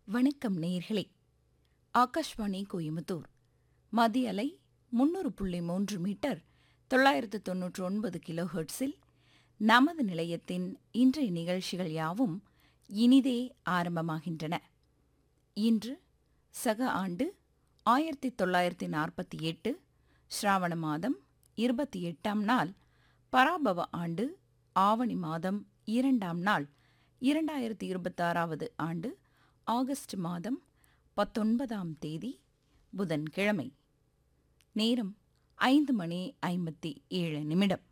வணக்கம் நேயர்களே ஆகாஷ்வாணி கோயமுத்தூர் மதிய அலை முன்னூறு புள்ளி மூன்று மீட்டர் தொள்ளாயிரத்து தொன்னூற்று ஒன்பது கிலோ ஹெர்ட்ஸில் நமது நிலையத்தின் இன்றைய நிகழ்ச்சிகள் யாவும் இனிதே ஆரம்பமாகின்றன இன்று சக ஆண்டு ஆயிரத்தி தொள்ளாயிரத்தி நாற்பத்தி எட்டு ஸ்ராவண மாதம் இருபத்தி எட்டாம் நாள் பராபவ ஆண்டு ஆவணி மாதம் இரண்டாம் நாள் இரண்டாயிரத்தி இருபத்தாறாவது ஆண்டு ஆகஸ்ட் மாதம் பத்தொன்பதாம் தேதி புதன்கிழமை நேரம் ஐந்து மணி ஐம்பத்தி ஏழு நிமிடம்